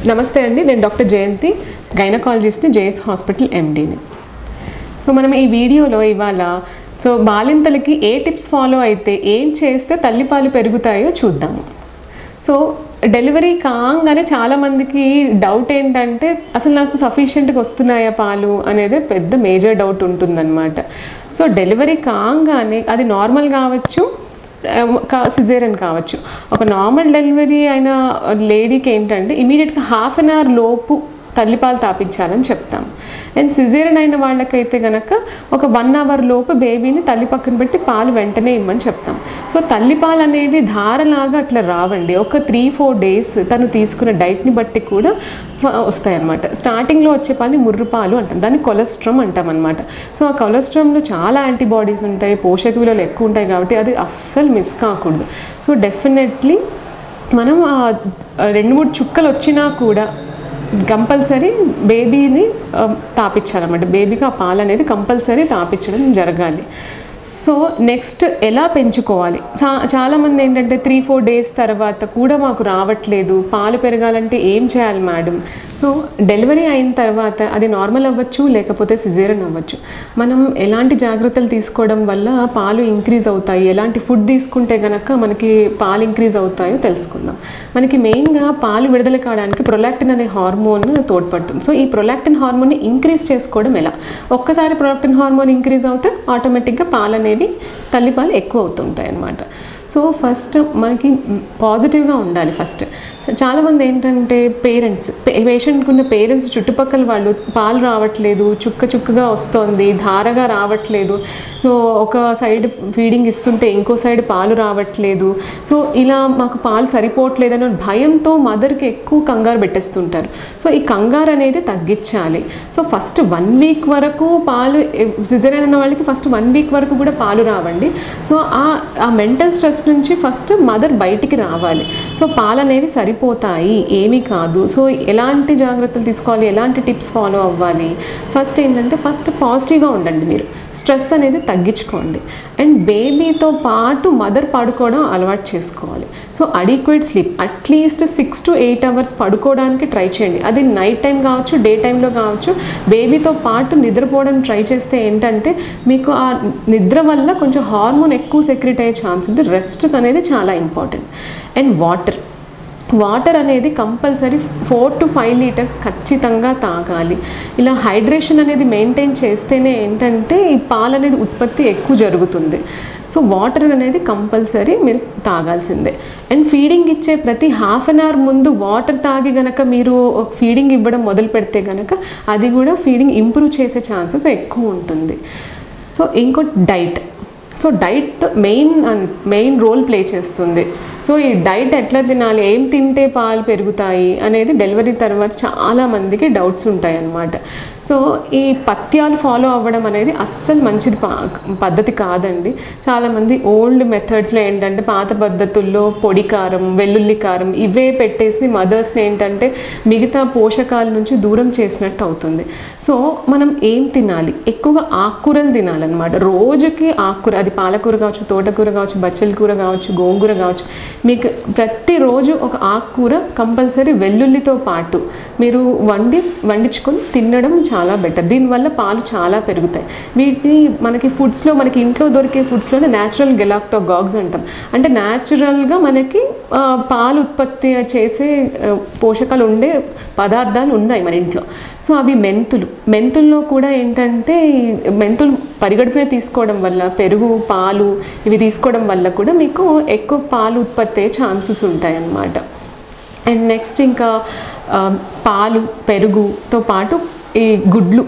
నమస్తే అండి నేను డాక్టర్ జయంతి గైనకాలజిస్ట్ని జేఎస్ హాస్పిటల్ ఎండీని సో మనం ఈ వీడియోలో ఇవాళ సో బాలింతలకి ఏ టిప్స్ ఫాలో అయితే ఏం చేస్తే తల్లిపాలు పెరుగుతాయో చూద్దాము సో డెలివరీ కాగానే చాలామందికి డౌట్ ఏంటంటే అసలు నాకు సఫిషియెంట్గా వస్తున్నాయా పాలు అనేది పెద్ద మేజర్ డౌట్ ఉంటుందన్నమాట సో డెలివరీ కాగానే అది నార్మల్ కావచ్చు సిజేరియన్ కావచ్చు ఒక నార్మల్ డెలివరీ అయిన లేడీకి ఏంటంటే ఇమీడియట్గా హాఫ్ అన్ అవర్ లోపు తల్లిపాలు తాపించాలని చెప్తాం అండ్ సిజేరియన్ అయిన వాళ్ళకైతే గనక ఒక వన్ అవర్ లోపు బేబీని తల్లి పక్కన పెట్టి పాలు వెంటనే ఇమ్మని చెప్తాం సో తల్లిపాలు అనేవి ధారలాగా అట్లా రావండి ఒక త్రీ ఫోర్ డేస్ తను తీసుకున్న డైట్ని బట్టి కూడా వస్తాయన్నమాట స్టార్టింగ్లో వచ్చే పాలు ముర్రు పాలు అంటాం దాన్ని కొలెస్ట్రామ్ అంటాం అనమాట సో ఆ కొలెస్ట్రామ్లో చాలా యాంటీబాడీస్ ఉంటాయి పోషక విలువలు ఎక్కువ ఉంటాయి కాబట్టి అది అస్సలు మిస్ కాకూడదు సో డెఫినెట్లీ మనం ఆ రెండు మూడు చుక్కలు వచ్చినా కూడా కంపల్సరీ బేబీని ఆ, తాపించాలన్నమాట బేబీకి ఆ పాలు అనేది కంపల్సరీ తాపించడం జరగాలి సో నెక్స్ట్ ఎలా పెంచుకోవాలి చా చాలామంది ఏంటంటే త్రీ ఫోర్ డేస్ తర్వాత కూడా మాకు రావట్లేదు పాలు పెరగాలంటే ఏం చేయాలి మేడం సో డెలివరీ అయిన తర్వాత అది నార్మల్ అవ్వచ్చు లేకపోతే సిజేరియన్ అవ్వచ్చు మనం ఎలాంటి జాగ్రత్తలు తీసుకోవడం వల్ల పాలు ఇంక్రీజ్ అవుతాయి ఎలాంటి ఫుడ్ తీసుకుంటే గనక మనకి పాలు ఇంక్రీజ్ అవుతాయో తెలుసుకుందాం మనకి మెయిన్గా పాలు విడుదల కావడానికి ప్రొలాక్టిన్ అనే హార్మోన్ తోడ్పడుతుంది సో ఈ ప్రొలాక్టిన్ హార్మోన్ని ఇంక్రీజ్ చేసుకోవడం ఎలా ఒక్కసారి ప్రొలాక్టిన్ హార్మోన్ ఇంక్రీజ్ అవుతే ఆటోమేటిక్గా పాలు అనేవి తల్లిపాలు ఎక్కువ అవుతుంటాయి అన్నమాట సో ఫస్ట్ మనకి పాజిటివ్గా ఉండాలి ఫస్ట్ సో చాలామంది ఏంటంటే పేరెంట్స్ పేషెంట్కి ఉన్న పేరెంట్స్ చుట్టుపక్కల వాళ్ళు పాలు రావట్లేదు చుక్క చుక్కగా వస్తోంది ధారగా రావట్లేదు సో ఒక సైడ్ ఫీడింగ్ ఇస్తుంటే ఇంకో సైడ్ పాలు రావట్లేదు సో ఇలా మాకు పాలు సరిపోవట్లేదు అనే భయంతో మదర్కి ఎక్కువ కంగారు పెట్టేస్తుంటారు సో ఈ కంగారు అనేది తగ్గించాలి సో ఫస్ట్ వన్ వీక్ వరకు పాలు సిజరైన్ అన్న వాళ్ళకి ఫస్ట్ వన్ వీక్ వరకు కూడా పాలు రావండి సో ఆ ఆ మెంటల్ స్ట్రెస్ నుంచి ఫస్ట్ మదర్ బయటికి రావాలి సో పాలు అనేవి సరిపోతాయి ఏమీ కాదు సో ఎలాంటి జాగ్రత్తలు తీసుకోవాలి ఎలాంటి టిప్స్ ఫాలో అవ్వాలి ఫస్ట్ ఏంటంటే ఫస్ట్ పాజిటివ్గా ఉండండి మీరు స్ట్రెస్ అనేది తగ్గించుకోండి అండ్ బేబీతో పాటు మదర్ పడుకోవడం అలవాటు చేసుకోవాలి so adequate sleep at least six to eight hours పడుకోవడానికి ట్రై చేయండి అది నైట్ టైం కావచ్చు డే టైంలో కావచ్చు బేబీతో పాటు నిద్రపోవడం ట్రై చేస్తే ఏంటంటే మీకు ఆ నిద్ర వల్ల కొంచెం హార్మోన్ ఎక్కువ సెక్రెట్ అయ్యే ఛాన్స్ ఉంది రెస్ట్ అనేది చాలా ఇంపార్టెంట్ అండ్ వాటర్ వాటర్ అనేది compulsory four to five litres ఖచ్చితంగా తాగాలి ఇలా హైడ్రేషన్ అనేది మెయింటైన్ చేస్తేనే ఏంటంటే ఈ పాలు అనేది ఉత్పత్తి ఎక్కువ జరుగుతుంది సో వాటర్ అనేది కంపల్సరీ మీరు తాగాల్సిందే అండ్ ఫీడింగ్ ఇచ్చే ప్రతి హాఫ్ అన్ అవర్ ముందు వాటర్ తాగి గనక మీరు ఫీడింగ్ ఇవ్వడం మొదలు పెడితే గనక అది కూడా ఫీడింగ్ ఇంప్రూవ్ చేసే ఛాన్సెస్ ఎక్కువ ఉంటుంది సో ఇంకో diet so diet main main role play చేస్తుంది సో ఈ డైట్ ఎట్లా తినాలి ఏం తింటే పాలు పెరుగుతాయి అనేది డెలివరీ తర్వాత చాలా మందికి డౌట్స్ ఉంటాయి అన్నమాట సో ఈ పథ్యాలు ఫాలో అవ్వడం అనేది అస్సలు మంచిది పా పద్ధతి కాదండి చాలామంది ఓల్డ్ మెథడ్స్లో ఏంటంటే పాత పద్ధతుల్లో పొడి కారం వెల్లుల్లి కారం ఇవే పెట్టేసి మదర్స్ని ఏంటంటే మిగతా పోషకాల నుంచి దూరం చేసినట్టు అవుతుంది సో మనం ఏం తినాలి ఎక్కువగా ఆకుకూరలు తినాలన్నమాట రోజుకి ఆకుకూర అది పాలకూర కావచ్చు తోటకూర కావచ్చు బచ్చల కూర కావచ్చు గోంగూర కావచ్చు మీకు ప్రతిరోజు ఒక ఆకుకూర కంపల్సరీ వెల్లుల్లితో పాటు మీరు వండి వండించుకొని తినడం చాలా బెటర్ దీనివల్ల పాలు చాలా పెరుగుతాయి వీటిని మనకి ఫుడ్స్లో మనకి ఇంట్లో దొరికే ఫుడ్స్లోనే న్యాచురల్ గెలాక్టోగాగ్స్ అంటాం అంటే న్యాచురల్గా మనకి ఆ, పాలు ఉత్పత్తి చేసే ఆ, పోషకాలు ఉండే పదార్థాలు ఉన్నాయి మన ఇంట్లో సో అవి మెంతులు మెంతుల్లో కూడా ఏంటంటే ఈ మెంతులు పరిగడుపునే తీసుకోవడం వల్ల పెరుగు పాలు ఇవి తీసుకోవడం వల్ల కూడా మీకు ఎక్కువ పాలు ఉత్పత్తి అయ్యే ఛాన్సెస్ ఉంటాయి అన్నమాట అండ్ నెక్స్ట్ ఇంకా ఆ, పాలు పెరుగుతో పాటు ఈ గుడ్లు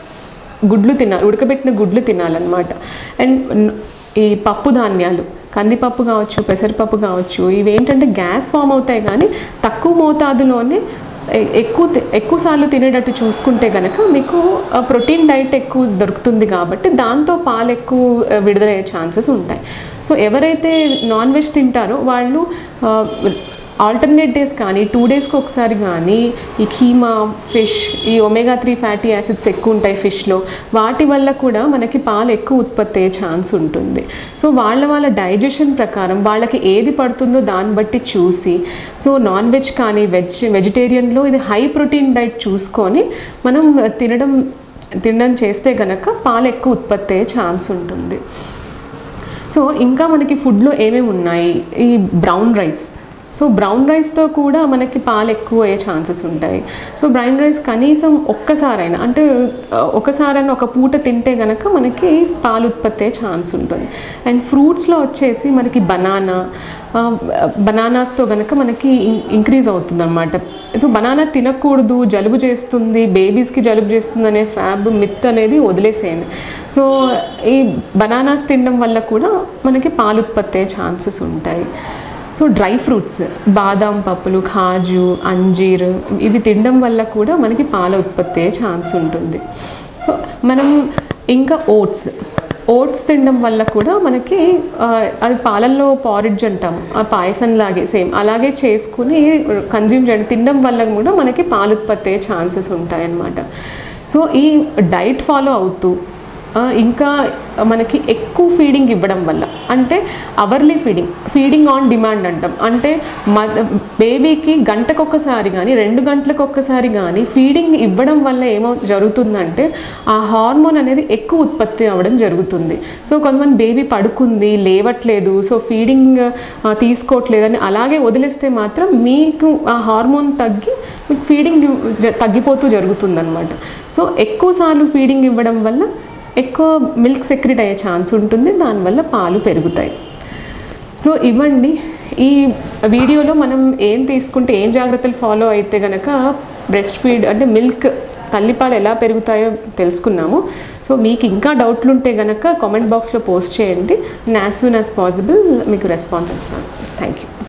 గుడ్లు తినాలి ఉడకబెట్టిన గుడ్లు తినాలన్నమాట అండ్ న్- ఈ పప్పు ధాన్యాలు కందిపప్పు కావచ్చు పెసరపప్పు కావచ్చు ఇవి ఏంటంటే గ్యాస్ ఫామ్ అవుతాయి కానీ తక్కువ మోతాదులోనే ఎ- ఎక్కువ తి- ఎక్కువ సార్లు తినేటట్టు చూసుకుంటే కనుక మీకు ఆ, ప్రోటీన్ డైట్ ఎక్కువ దొరుకుతుంది కాబట్టి దాంతో పాలు ఎక్కువ ఆ, విడుదలయ్యే ఛాన్సెస్ ఉంటాయి సో ఎవరైతే నాన్ వెజ్ తింటారో వాళ్ళు ఆ, ఆల్టర్నేట్ డేస్ కానీ టూ డేస్కి ఒకసారి కానీ ఈ కీమా ఫిష్ ఈ ఒమేగా త్రీ ఫ్యాటీ యాసిడ్స్ ఎక్కువ ఉంటాయి ఫిష్లో వాటి వల్ల కూడా మనకి పాలు ఎక్కువ ఉత్పత్తి అయ్యే ఛాన్స్ ఉంటుంది సో వాళ్ళ వాళ్ళ డైజెషన్ ప్రకారం వాళ్ళకి ఏది పడుతుందో దాన్ని బట్టి చూసి సో నాన్ వెజ్ కానీ వెజ్ వెజిటేరియన్లో ఇది హై ప్రోటీన్ డైట్ చూసుకొని మనం తినడం తినడం చేస్తే కనుక పాలు ఎక్కువ ఉత్పత్తి అయ్యే ఛాన్స్ ఉంటుంది సో ఇంకా మనకి ఫుడ్లో ఏమేమి ఉన్నాయి ఈ బ్రౌన్ రైస్ సో బ్రౌన్ రైస్తో కూడా మనకి పాలు ఎక్కువ అయ్యే ఛాన్సెస్ ఉంటాయి సో బ్రౌన్ రైస్ కనీసం ఒక్కసారైనా అంటే ఆ, ఒకసారైనా ఒక పూట తింటే గనక మనకి పాలు ఉత్పత్తి అయ్యే ఛాన్స్ ఉంటుంది అండ్ ఫ్రూట్స్లో వచ్చేసి మనకి బనానా బనానాస్తో గనక మనకి ఇంక్రీజ్ అవుతుంది అనమాట సో బనానా తినకూడదు జలుబు చేస్తుంది బేబీస్కి జలుబు చేస్తుంది అనే ఫ్యాబ్ మిత్ అనేది వదిలేసేయండి సో ఈ బనానాస్ తినడం వల్ల కూడా మనకి పాలు ఉత్పత్తి అయ్యే ఛాన్సెస్ ఉంటాయి సో డ్రై ఫ్రూట్స్ బాదాం పప్పులు ఖాజు అంజీర్ ఇవి తినడం వల్ల కూడా మనకి పాల ఉత్పత్తి అయ్యే ఛాన్స్ ఉంటుంది సో మనం ఇంకా ఓట్స్ ఓట్స్ తినడం వల్ల కూడా మనకి ఆ, అది పాలల్లో పారిడ్జ్ అంటాం ఆ పాయసం లాగే సేమ్ అలాగే చేసుకుని కన్జ్యూమ్ చేయడం తినడం వల్ల కూడా మనకి పాలు ఉత్పత్తి అయ్యే ఛాన్సెస్ ఉంటాయన్నమాట సో ఈ డైట్ ఫాలో అవుతూ ఆ, ఇంకా మనకి ఎక్కువ ఫీడింగ్ ఇవ్వడం వల్ల అంటే hourly feeding feeding on demand అంటాం అంటే మ బేబీకి గంటకొకసారి కానీ రెండు గంటలకు ఒక్కసారి కానీ ఫీడింగ్ ఇవ్వడం వల్ల ఏమో జరుగుతుందంటే ఆ హార్మోన్ అనేది ఎక్కువ ఉత్పత్తి అవ్వడం జరుగుతుంది సో కొంతమంది బేబీ పడుకుంది లేవట్లేదు సో ఫీడింగ్ ఆ, తీసుకోవట్లేదని అలాగే వదిలేస్తే మాత్రం మీకు ఆ హార్మోన్ తగ్గి మీకు ఫీడింగ్ జ- తగ్గిపోతూ జరుగుతుందన్నమాట సో ఎక్కువసార్లు ఫీడింగ్ ఇవ్వడం వల్ల ఎక్కువ మిల్క్ సెక్రెట్ అయ్యే ఛాన్స్ ఉంటుంది దానివల్ల పాలు పెరుగుతాయి సో ఇవ్వండి ఈ వీడియోలో మనం ఏం తీసుకుంటే ఏం జాగ్రత్తలు ఫాలో అయితే గనక బ్రెస్ట్ ఫీడ్ అంటే మిల్క్ తల్లిపాలు ఎలా పెరుగుతాయో తెలుసుకున్నాము సో మీకు ఇంకా డౌట్లు ఉంటే గనక కామెంట్ బాక్స్లో పోస్ట్ చేయండి నేను యాజ్ సూన్ యాజ్ పాసిబుల్ మీకు రెస్పాన్స్ ఇస్తాను థ్యాంక్ యూ